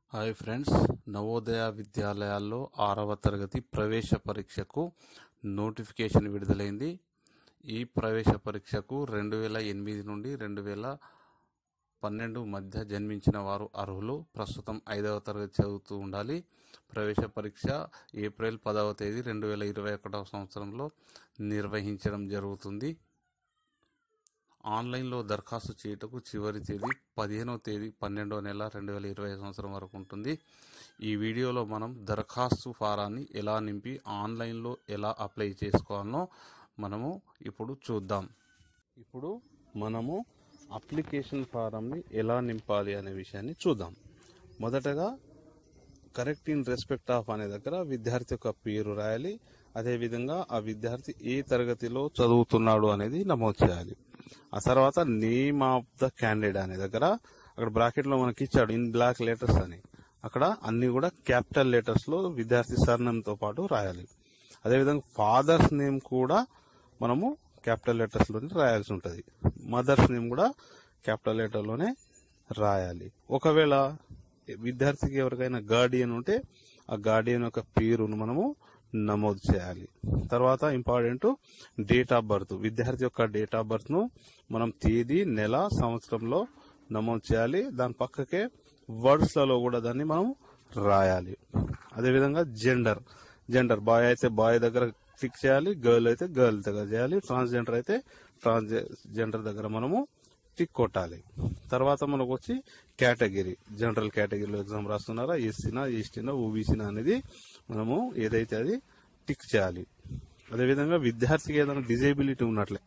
hi friends Navodaya విద్యాలయాల్లో ఆరవ తరగతి ప్రవేశ పరీక్షకు నోటిఫికేషన్ విడుదలైంది ఈ ప్రవేశ పరీక్షకు రెండు వేల ఎనిమిది నుండి రెండు వేల పన్నెండు మధ్య జన్మించిన వారు అర్హులు ప్రస్తుతం ఐదవ తరగతి చదువుతూ ఉండాలి ప్రవేశ పరీక్ష ఏప్రిల్ పదవ తేదీ రెండు వేల ఇరవై ఒకటవ సంవత్సరంలో నిర్వహించడం జరుగుతుంది ఆన్లైన్లో దరఖాస్తు చేయుటకు చివరి తేదీ పదిహేనవ తేదీ పన్నెండవ నెల రెండు వేల ఇరవై సంవత్సరం వరకు ఉంటుంది ఈ వీడియోలో మనం దరఖాస్తు ఫారాన్ని ఎలా నింపి ఆన్లైన్లో ఎలా అప్లై చేసుకోవాలో మనము ఇప్పుడు చూద్దాం ఇప్పుడు మనము అప్లికేషన్ ఫారంని ఎలా నింపాలి అనే విషయాన్ని చూద్దాం మొదటగా కరెక్ట్ ఇన్ రెస్పెక్ట్ ఆఫ్ అనే దగ్గర విద్యార్థి యొక్క పేరు రాయాలి అదేవిధంగా ఆ విద్యార్థి ఏ తరగతిలో చదువుతున్నాడు అనేది నమోదు చేయాలి ఆ తర్వాత నేమ్ ఆఫ్ ద క్యాండిడేట్ అనే దగ్గర అక్కడ బ్రాకెట్ లో మనకి ఇచ్చాడు ఇన్ బ్లాక్ లెటర్స్ అని అక్కడ అన్ని కూడా క్యాపిటల్ లెటర్స్ లో విద్యార్థి సర్నేమ్ తో పాటు రాయాలి అదేవిధంగా ఫాదర్స్ నేమ్ కూడా మనము క్యాపిటల్ లెటర్స్ లోనే రాయాల్సి ఉంటుంది మదర్స్ నేమ్ కూడా క్యాపిటల్ లెటర్ లోనే రాయాలి ఒకవేళ విద్యార్థికి ఎవరికైనా గార్డియన్ ఉంటే ఆ గార్డియన్ యొక్క పేరును మనము నమోదు చేయాలి తర్వాత ఇంపార్టెంట్ డేట్ ఆఫ్ బర్త్ విద్యార్థి యొక్క డేట్ ఆఫ్ బర్త్ ను మనం తేదీ నెల సంవత్సరంలో నమోదు చేయాలి దాని పక్కకే వర్డ్స్ లలో కూడా దాన్ని మనం రాయాలి అదేవిధంగా జెండర్ జెండర్ బాయ్ అయితే బాయ్ దగ్గర క్లిక్ చేయాలి గర్ల్ అయితే గర్ల్ దగ్గర చేయాలి ట్రాన్స్జెండర్ అయితే ట్రాన్స్జెండర్ దగ్గర మనము టిక్ కొట్టాలి తర్వాత మనకు వచ్చి కేటగిరీ జనరల్ కేటగిరీలో ఎగ్జామ్ రాస్తున్నారా ఎస్సీనా ఎస్టీనా ఓబీసీనా అనేది మనము ఏదైతే అది టిక్ చేయాలి అదేవిధంగా విద్యార్థికి ఏదైనా డిజేబిలిటీ ఉన్నట్లే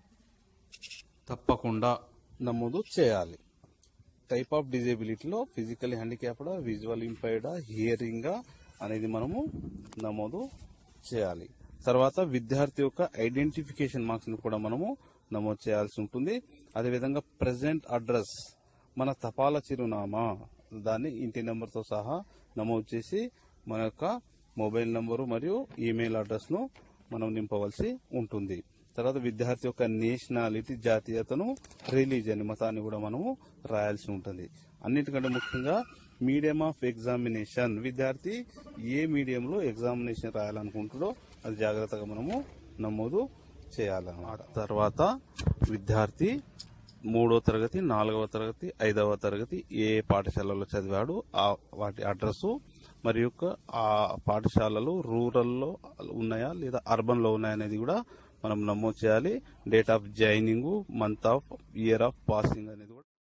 తప్పకుండా నమోదు చేయాలి టైప్ ఆఫ్ డిజేబిలిటీలో physical handicapped visual impaired hearing అనేది మనము నమోదు చేయాలి తర్వాత విద్యార్థి యొక్క ఐడెంటిఫికేషన్ మార్క్స్ ని కూడా మనము నమోదు చేయాల్సి ఉంటుంది అదేవిధంగా ప్రజెంట్ అడ్రస్ మన తపాలా చిరునామా దాన్ని ఇంటి నెంబర్తో సహా నమోదు చేసి మన యొక్క మొబైల్ నంబరు మరియు ఈమెయిల్ అడ్రస్ ను మనం నింపవలసి ఉంటుంది తర్వాత విద్యార్థి యొక్క నేషనాలిటీ జాతీయతను రిలీజియన్ మతాన్ని కూడా మనము రాయాల్సి ఉంటుంది అన్నిటికంటే ముఖ్యంగా మీడియం ఆఫ్ ఎగ్జామినేషన్ విద్యార్థి ఏ మీడియంలో ఎగ్జామినేషన్ రాయాలనుకుంటాడో అది జాగ్రత్తగా మనము నమోదు చేయాలన్నమాట తర్వాత విద్యార్థి మూడో తరగతి నాలుగవ తరగతి ఐదవ తరగతి ఏ పాఠశాలలో చదివాడు ఆ వాటి అడ్రస్ మరియు ఆ పాఠశాలలు రూరల్లో ఉన్నాయా లేదా అర్బన్ లో ఉన్నాయా అనేది కూడా మనం నమోదు చేయాలి date of joining month of year of passing అనేది కూడా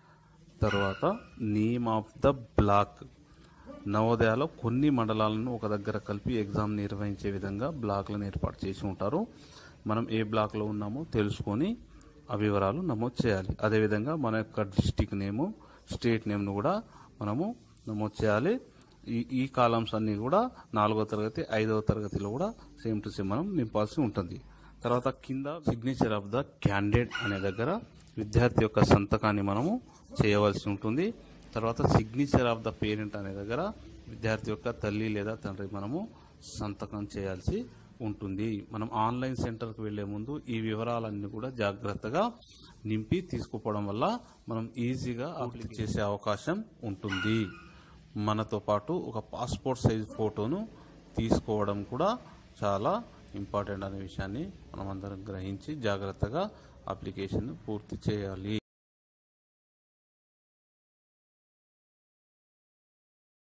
తర్వాత నేమ్ ఆఫ్ ద బ్లాక్ నవోదయాలో కొన్ని మండలాలను ఒక దగ్గర కలిపి ఎగ్జామ్ నిర్వహించే విధంగా బ్లాక్లను ఏర్పాటు చేసి ఉంటారు మనం ఏ బ్లాక్లో ఉన్నామో తెలుసుకొని ఆ వివరాలు నమోదు చేయాలి అదేవిధంగా మన యొక్క డిస్టిక్ నేము స్టేట్ నేమ్ను కూడా మనము నమోదు చేయాలి ఈ ఈ కాలమ్స్ అన్ని కూడా నాలుగో తరగతి ఐదవ తరగతిలో కూడా సేమ్ టు సేమ్ మనం నింపాల్సి ఉంటుంది తర్వాత కింద సిగ్నేచర్ ఆఫ్ ద క్యాండిడేట్ అనే దగ్గర విద్యార్థి యొక్క సంతకాన్ని మనము చేయవలసి ఉంటుంది తర్వాత సిగ్నేచర్ ఆఫ్ ద పేరెంట్ అనే దగ్గర విద్యార్థి యొక్క తల్లి లేదా తండ్రి మనము సంతకం చేయాల్సి ఉంటుంది మనం ఆన్లైన్ సెంటర్కి వెళ్లే ముందు ఈ వివరాలన్నీ కూడా జాగ్రత్తగా నింపి తీసుకుపోవడం వల్ల మనం ఈజీగా అప్లై చేసే అవకాశం ఉంటుంది మనతో పాటు ఒక పాస్పోర్ట్ సైజ్ ఫోటోను తీసుకోవడం కూడా చాలా ఇంపార్టెంట్ అనే విషయాన్ని మనం అందరం గ్రహించి జాగ్రత్తగా అప్లికేషన్ పూర్తి చేయాలి